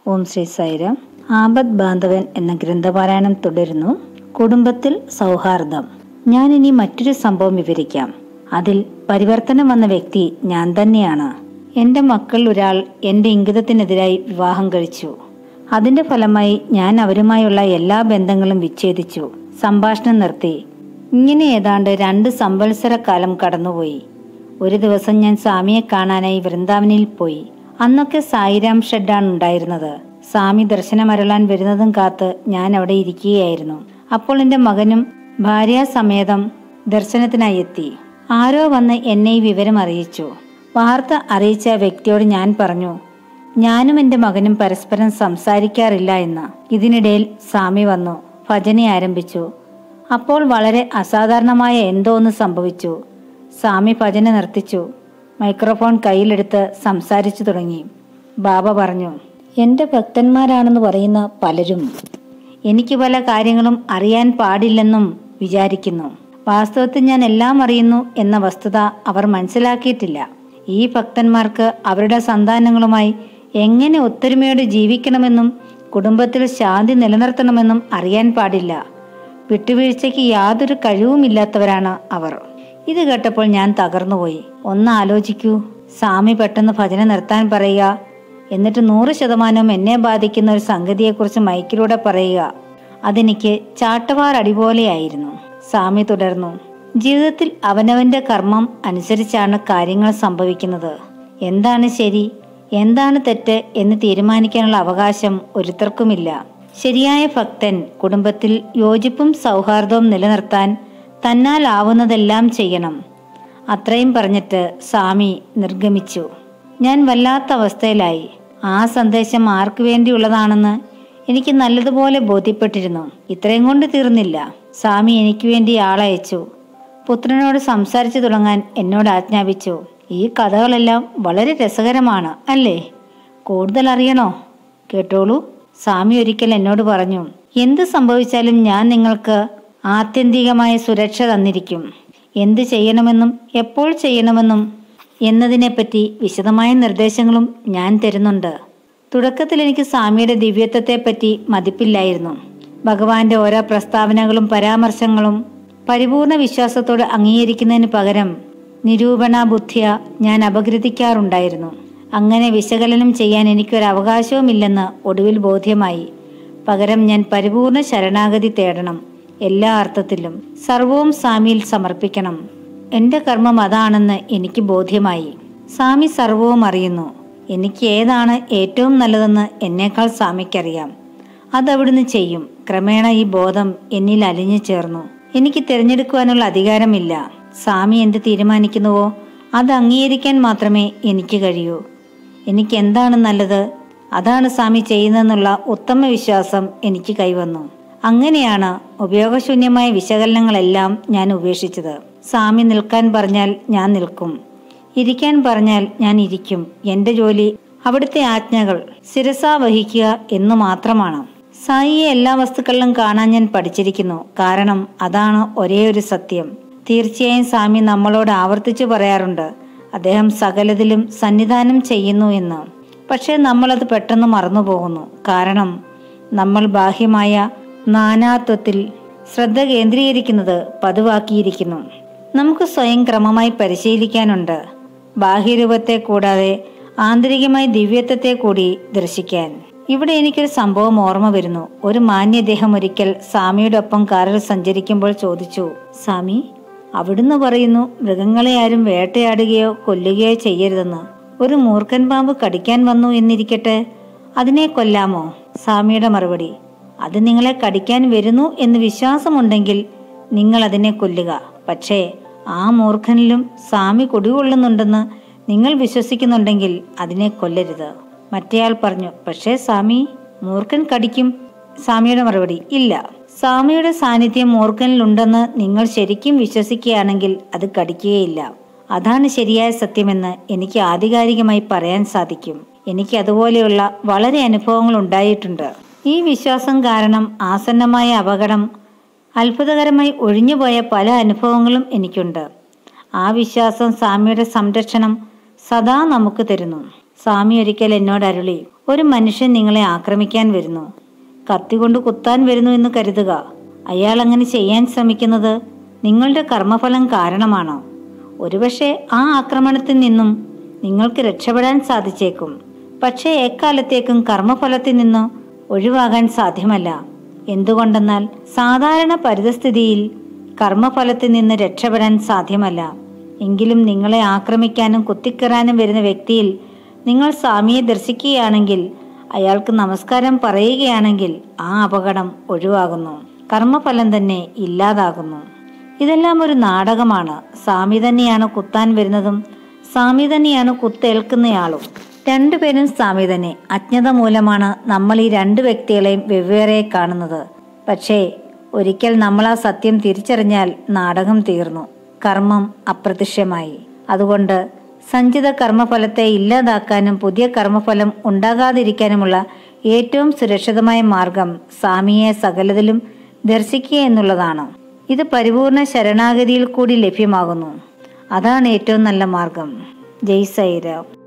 ഓം ശ്രീ സൈരം ആപത് ബാന്ധവൻ എന്ന ഗ്രന്ഥപാരായണം തുടരുന്നു കുടുംബത്തിൽ സൗഹാർദ്ദം ഞാൻ ഇനി മറ്റൊരു സംഭവം വിവരിക്കാം അതിൽ പരിവർത്തനം വന്ന വ്യക്തി ഞാൻ തന്നെയാണ് എൻ്റെ മക്കൾ ഒരാൾ എൻ്റെ ഇംഗിതത്തിനെതിരായി വിവാഹം കഴിച്ചു അതിന്റെ ഫലമായി ഞാൻ അവരുമായുള്ള എല്ലാ ബന്ധങ്ങളും വിച്ഛേദിച്ചു സംഭാഷണം നിർത്തി ഇങ്ങനെ ഏതാണ്ട് രണ്ട് സംവത്സര കാലം കടന്നുപോയി ഒരു ദിവസം ഞാൻ സ്വാമിയെ കാണാനായി വൃന്ദാവനിൽ പോയി അന്നൊക്കെ സായിരാം ഷെഡാണ് ഉണ്ടായിരുന്നത് സ്വാമി ദർശനമരുളാൻ വരുന്നതും കാത്ത് ഞാൻ അവിടെ ഇരിക്കുകയായിരുന്നു അപ്പോൾ എൻ്റെ മകനും ഭാര്യാസമേതം ദർശനത്തിനായി എത്തി ആരോ വന്ന് എന്നെ ഈ വിവരം അറിയിച്ചു വാർത്ത അറിയിച്ച വ്യക്തിയോട് ഞാൻ പറഞ്ഞു ഞാനും എൻ്റെ മകനും പരസ്പരം സംസാരിക്കാറില്ല എന്ന് ഇതിനിടയിൽ സ്വാമി വന്നു ഭജന ആരംഭിച്ചു അപ്പോൾ വളരെ അസാധാരണമായ എന്തോ ഒന്ന് സംഭവിച്ചു സ്വാമി ഭജന നിർത്തിച്ചു മൈക്രോഫോൺ കയ്യിലെടുത്ത് സംസാരിച്ചു തുടങ്ങി ബാബ പറഞ്ഞു എൻ്റെ ഭക്തന്മാരാണെന്ന് പറയുന്ന പലരും എനിക്ക് പല കാര്യങ്ങളും അറിയാൻ പാടില്ലെന്നും വിചാരിക്കുന്നു വാസ്തവത്തിൽ ഞാൻ എല്ലാം അറിയുന്നു എന്ന വസ്തുത അവർ മനസ്സിലാക്കിയിട്ടില്ല ഈ ഭക്തന്മാർക്ക് അവരുടെ സന്താനങ്ങളുമായി എങ്ങനെ ഒത്തൊരുമയോടെ ജീവിക്കണമെന്നും കുടുംബത്തിൽ ശാന്തി നിലനിർത്തണമെന്നും അറിയാൻ പാടില്ല വിട്ടുവീഴ്ചയ്ക്ക് യാതൊരു കഴിവുമില്ലാത്തവരാണ് അവർ ഇത് കേട്ടപ്പോൾ ഞാൻ തകർന്നുപോയി ഒന്ന് ആലോചിക്കൂ സ്വാമി പെട്ടെന്ന് ഭജന നിർത്താൻ പറയുക എന്നിട്ട് നൂറ് ശതമാനവും എന്നെ ബാധിക്കുന്ന ഒരു സംഗതിയെക്കുറിച്ച് മൈക്കിലൂടെ പറയുക അതെനിക്ക് ചാട്ടവാർ അടിപോലെയായിരുന്നു സ്വാമി തുടർന്നു ജീവിതത്തിൽ അവനവന്റെ കർമ്മം അനുസരിച്ചാണ് കാര്യങ്ങൾ സംഭവിക്കുന്നത് എന്താണ് ശരി എന്താണ് തെറ്റ് എന്ന് തീരുമാനിക്കാനുള്ള അവകാശം ഒരുത്തർക്കുമില്ല ശരിയായ ഭക്തൻ കുടുംബത്തിൽ യോജിപ്പും സൗഹാർദ്ദവും നിലനിർത്താൻ തന്നാലാവുന്നതെല്ലാം ചെയ്യണം അത്രയും പറഞ്ഞിട്ട് സ്വാമി നിർഗമിച്ചു ഞാൻ വല്ലാത്ത അവസ്ഥയിലായി ആ സന്ദേശം ആർക്കു വേണ്ടിയുള്ളതാണെന്ന് എനിക്ക് നല്ലതുപോലെ ബോധ്യപ്പെട്ടിരുന്നു ഇത്രയും കൊണ്ട് തീർന്നില്ല സ്വാമി എനിക്ക് വേണ്ടി ആളയച്ചു പുത്രനോട് സംസാരിച്ചു തുടങ്ങാൻ എന്നോട് ആജ്ഞാപിച്ചു ഈ കഥകളെല്ലാം വളരെ രസകരമാണ് അല്ലേ കൂടുതൽ അറിയണോ കേട്ടോളൂ സ്വാമി ഒരിക്കൽ എന്നോട് പറഞ്ഞു എന്ത് സംഭവിച്ചാലും ഞാൻ നിങ്ങൾക്ക് ആത്യന്തികമായ സുരക്ഷ തന്നിരിക്കും എന്ത് ചെയ്യണമെന്നും എപ്പോൾ ചെയ്യണമെന്നും എന്നതിനെപ്പറ്റി വിശദമായ നിർദ്ദേശങ്ങളും ഞാൻ തരുന്നുണ്ട് തുടക്കത്തിൽ എനിക്ക് സ്വാമിയുടെ ദിവ്യത്വത്തെപ്പറ്റി മതിപ്പില്ലായിരുന്നു ഭഗവാന്റെ ഓരോ പ്രസ്താവനകളും പരാമർശങ്ങളും പരിപൂർണ വിശ്വാസത്തോട് അംഗീകരിക്കുന്നതിന് പകരം നിരൂപണ ബുദ്ധിയ ഞാൻ അപഗ്രഥിക്കാറുണ്ടായിരുന്നു അങ്ങനെ വിശകലനം ചെയ്യാൻ എനിക്കൊരു അവകാശവുമില്ലെന്ന് ഒടുവിൽ ബോധ്യമായി പകരം ഞാൻ പരിപൂർണ ശരണാഗതി തേടണം എല്ലാ അർത്ഥത്തിലും സർവവും സ്വാമിയിൽ സമർപ്പിക്കണം എന്റെ കർമ്മം അതാണെന്ന് എനിക്ക് ബോധ്യമായി സ്വാമി സർവവും അറിയുന്നു എനിക്ക് ഏതാണ് ഏറ്റവും നല്ലതെന്ന് എന്നേക്കാൾ സ്വാമിക്കറിയാം അതവിടുന്ന് ചെയ്യും ക്രമേണ ഈ ബോധം എന്നിൽ അലിഞ്ഞു ചേർന്നു എനിക്ക് തിരഞ്ഞെടുക്കുവാനുള്ള അധികാരമില്ല സ്വാമി എന്ത് തീരുമാനിക്കുന്നുവോ അത് അംഗീകരിക്കാൻ മാത്രമേ എനിക്ക് കഴിയൂ എനിക്ക് എന്താണ് നല്ലത് അതാണ് സ്വാമി ചെയ്യുന്നതെന്നുള്ള ഉത്തമ വിശ്വാസം എനിക്ക് കൈവന്നു അങ്ങനെയാണ് ഉപയോഗശൂന്യമായ വിശകലനങ്ങളെല്ലാം ഞാൻ ഉപേക്ഷിച്ചത് സ്വാമി നിൽക്കാൻ പറഞ്ഞാൽ ഞാൻ നിൽക്കും ഇരിക്കാൻ പറഞ്ഞാൽ ഞാൻ ഇരിക്കും എന്റെ ജോലി അവിടുത്തെ ആജ്ഞകൾ ശിരസാ വഹിക്കുക എന്നു മാത്രമാണ് സായിയെ എല്ലാ വസ്തുക്കളിലും കാണാൻ ഞാൻ പഠിച്ചിരിക്കുന്നു കാരണം അതാണ് ഒരേ ഒരു സത്യം തീർച്ചയായും സ്വാമി നമ്മളോട് ആവർത്തിച്ചു പറയാറുണ്ട് അദ്ദേഹം സകലതിലും സന്നിധാനം ചെയ്യുന്നു എന്ന് പക്ഷേ നമ്മളത് പെട്ടെന്ന് മറന്നുപോകുന്നു കാരണം നമ്മൾ ബാഹ്യമായ നാനാത്വത്തിൽ ശ്രദ്ധ കേന്ദ്രീകരിക്കുന്നത് പതിവാക്കിയിരിക്കുന്നു നമുക്ക് സ്വയം ക്രമമായി പരിശീലിക്കാനുണ്ട് ബാഹ്യരൂപത്തെ കൂടാതെ ആന്തരികമായി ദിവ്യത്വത്തെ കൂടി ദർശിക്കാൻ ഇവിടെ എനിക്കൊരു സംഭവം ഓർമ്മ വരുന്നു ഒരു മാന്യദേഹം ഒരിക്കൽ സ്വാമിയുടെ ഒപ്പം കാറിൽ സഞ്ചരിക്കുമ്പോൾ ചോദിച്ചു സ്വാമി അവിടുന്ന് പറയുന്നു മൃഗങ്ങളെ ആരും വേട്ടയാടുകയോ കൊല്ലുകയോ ചെയ്യരുതെന്ന് ഒരു മൂർഖൻ പാമ്പ് കടിക്കാൻ വന്നു എന്നിരിക്കട്ടെ അതിനെ കൊല്ലാമോ സ്വാമിയുടെ മറുപടി അത് നിങ്ങളെ കടിക്കാൻ വരുന്നു എന്ന് വിശ്വാസമുണ്ടെങ്കിൽ നിങ്ങൾ അതിനെ കൊല്ലുക പക്ഷേ ആ മൂർഖനിലും സ്വാമി കുടികൊള്ളുന്നുണ്ടെന്ന് നിങ്ങൾ വിശ്വസിക്കുന്നുണ്ടെങ്കിൽ അതിനെ കൊല്ലരുത് മറ്റേയാൾ പറഞ്ഞു പക്ഷേ സ്വാമി മൂർഖൻ കടിക്കും സ്വാമിയുടെ മറുപടി ഇല്ല സ്വാമിയുടെ സാന്നിധ്യം മൂർഖനിലുണ്ടെന്ന് നിങ്ങൾ ശരിക്കും വിശ്വസിക്കുകയാണെങ്കിൽ അത് കടിക്കുകയില്ല അതാണ് ശരിയായ സത്യമെന്ന് എനിക്ക് ആധികാരികമായി പറയാൻ സാധിക്കും എനിക്ക് അതുപോലെയുള്ള വളരെ അനുഭവങ്ങൾ ഉണ്ടായിട്ടുണ്ട് ഈ വിശ്വാസം കാരണം ആസന്നമായ അപകടം അത്ഭുതകരമായി ഒഴിഞ്ഞുപോയ പല അനുഭവങ്ങളും എനിക്കുണ്ട് ആ വിശ്വാസം സ്വാമിയുടെ സംരക്ഷണം സദാ നമുക്ക് തരുന്നു സ്വാമി ഒരിക്കൽ എന്നോട് അരുളി ഒരു മനുഷ്യൻ നിങ്ങളെ ആക്രമിക്കാൻ വരുന്നു കത്തി കൊണ്ട് കുത്താൻ വരുന്നു എന്ന് കരുതുക അയാൾ അങ്ങനെ ചെയ്യാൻ ശ്രമിക്കുന്നത് നിങ്ങളുടെ കർമ്മഫലം കാരണമാണോ ഒരുപക്ഷെ ആ ആക്രമണത്തിൽ നിന്നും നിങ്ങൾക്ക് രക്ഷപ്പെടാൻ സാധിച്ചേക്കും പക്ഷേ എക്കാലത്തേക്കും കർമ്മഫലത്തിൽ നിന്ന് ഒഴിവാകാൻ സാധ്യമല്ല എന്തുകൊണ്ടെന്നാൽ സാധാരണ പരിതസ്ഥിതിയിൽ കർമ്മഫലത്തിൽ നിന്ന് രക്ഷപ്പെടാൻ സാധ്യമല്ല എങ്കിലും നിങ്ങളെ ആക്രമിക്കാനും കുത്തിക്കറാനും വരുന്ന വ്യക്തിയിൽ നിങ്ങൾ സ്വാമിയെ ദർശിക്കുകയാണെങ്കിൽ അയാൾക്ക് നമസ്കാരം പറയുകയാണെങ്കിൽ ആ അപകടം ഒഴിവാകുന്നു കർമ്മഫലം തന്നെ ഇല്ലാതാകുന്നു ഇതെല്ലാം ഒരു നാടകമാണ് സ്വാമി തന്നെയാണ് കുത്താൻ വരുന്നതും സ്വാമി തന്നെയാണ് കുത്തേൽക്കുന്നയാളും രണ്ടുപേരും സ്വാമി തന്നെ അജ്ഞത മൂലമാണ് നമ്മൾ ഈ രണ്ട് വ്യക്തികളെയും വെവ്വേറെ കാണുന്നത് പക്ഷേ ഒരിക്കൽ നമ്മൾ ആ സത്യം തിരിച്ചറിഞ്ഞാൽ നാടകം തീർന്നു കർമ്മം അപ്രത്യക്ഷമായി അതുകൊണ്ട് സഞ്ചിത കർമ്മഫലത്തെ ഇല്ലാതാക്കാനും പുതിയ കർമ്മഫലം ഉണ്ടാകാതിരിക്കാനുമുള്ള ഏറ്റവും സുരക്ഷിതമായ മാർഗം സ്വാമിയെ സകലതിലും ദർശിക്കുക എന്നുള്ളതാണ് ഇത് പരിപൂർണ ശരണാഗതിയിൽ കൂടി ലഭ്യമാകുന്നു അതാണ് ഏറ്റവും നല്ല മാർഗം ജയ് സൈറാം